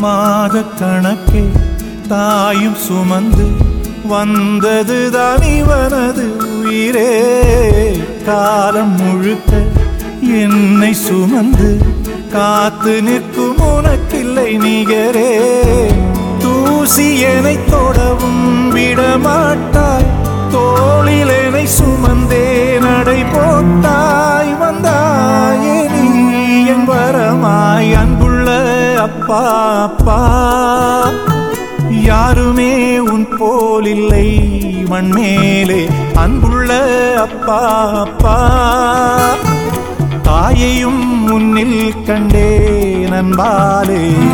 மாத கணக்கே தாயும் சுமந்து வந்தது தான் இவனது உயிரே காலம் முழுக்க என்னை சுமந்து காத்து நிற்கும் உனக்கில்லை நிகரே தூசி என்னை தொடவும் விடமாட்டாய் தோளில் என்னை சுமந்தே நடை போட்டாய் வந்தாயே நீ என் வரமாய் அன்புள்ள அப்பா அப்பா யாருமே உன் போலில்லை மண்மேலே அன்புள்ள அப்பா அப்பா தாயையும் முன்னில் கண்டே நண்பாலே